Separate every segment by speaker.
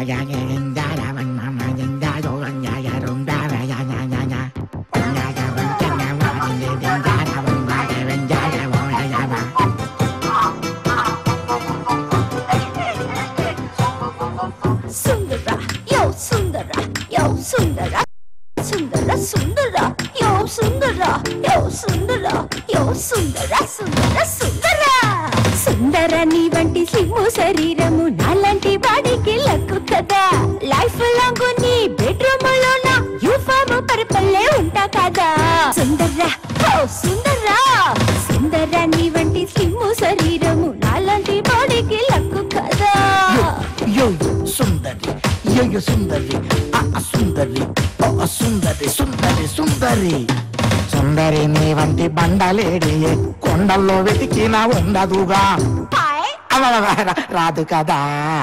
Speaker 1: సుందర యో సుందర యో సుందర సుందర సుందర యో సుందర యో సుందర యో సుందర సుందర సుందర సుందర నీ వంటి సిమ్ము శరీరము నాలాంటి వాడికి లక్కు కదా లైఫ్ లాంగ్ నీ బెడ్రూమ్ లోన యూఫామ్ పరిపల్లే ఉంటా కదా సుందర ఓ సుందర సుందర నీ వంటి సిమ్ము శరీరము నాలాంటి వాడికి లక్కు కదా
Speaker 2: యో సుందరి యో యో సుందరి ఆ ఆ సుందరి ఓ ఆ సుందరి సుందరి సుందరి సుందరి నీ వంటి బండలేడి కొండల్లో వెతికినా ఉండదుగా
Speaker 1: హాయ్
Speaker 2: అవ్వవ్వ, రా- రాదు కదా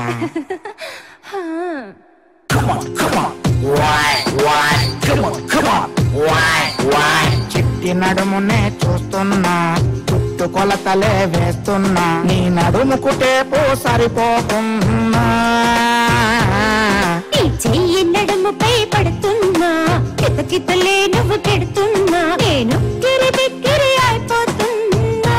Speaker 2: Come on, come on. Why, why? Come on, come on. Why, why? చిట్టి నడుమునే చూస్తున్నా చుట్టు కొలతలే వేస్తున్నా నీ నడుముకు టేపు సరిపోకున్నా
Speaker 1: నీ చెయ్యి నడుముపై పడుతున్నా కితకితలే నువ్వు కెడుతున్నా నేను కిరి బిక్కిరి అయిపోతున్నా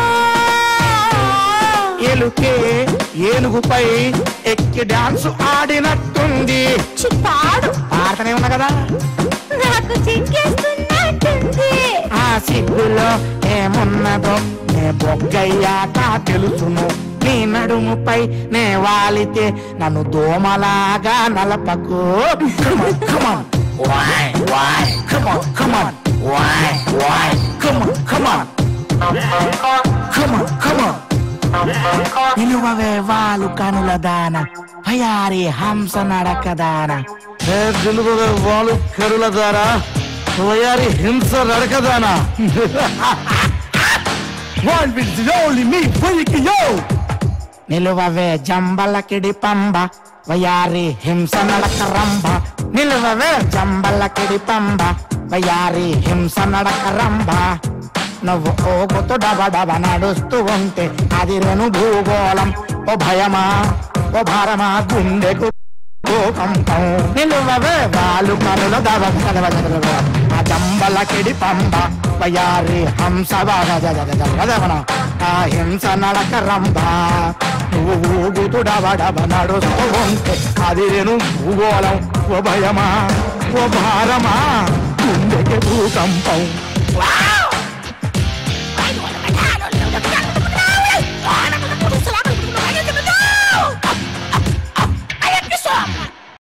Speaker 2: ఎలుకే ఏనుగుపై ఎక్కి డాన్స్ ఆడినట్టుంది
Speaker 1: చిత్తాడు
Speaker 2: పాడతనే ఉన్నా కదా
Speaker 1: నాకు చిక్కేస్తున్నట్టుంది
Speaker 2: ఆ సిగ్గులో ఏమున్నదో నే బొగ్గయ్యాక తెలుసును నీ నడుముపై నే వాలితే నన్ను దోమలాగా నలపకు Come on, come on. Why, why? Come on, come on. Why, why? Come on, come on. Come on, come on. నిలువవే వాలు కనుల దాన భయారి హంస నడక దాన నిలువవే వాలు కనుల దాన భయారి హింస నడకదానా One with the only me, freak yo! నిలువవే జంబలకిడి Pamba వయారి హింస నడక రంభ నిలువవే జంబలకిడి పంబ వయారి హింస నడక రంభ నువ్వు ఓగుతూ డబ డబ నడుస్తూ ఉంటే అది రెను భూగోళం ఓ భయమా ఓ భారమా గుండెకు భూకంపం నిలువవే వాళ్ళు కనుల దవ దవ దవ దవ. ఆ జంబలకిడి పంబ వయారి హంస వదవన ఆ హింస నడక రంభ నువ్వు ఊగుతూ డబ డబ నడుస్తూ ఉంటే అది నేను భూగోళం ఓ భయమా ఓ భారమా గుండెకి భూకంపం వావ్!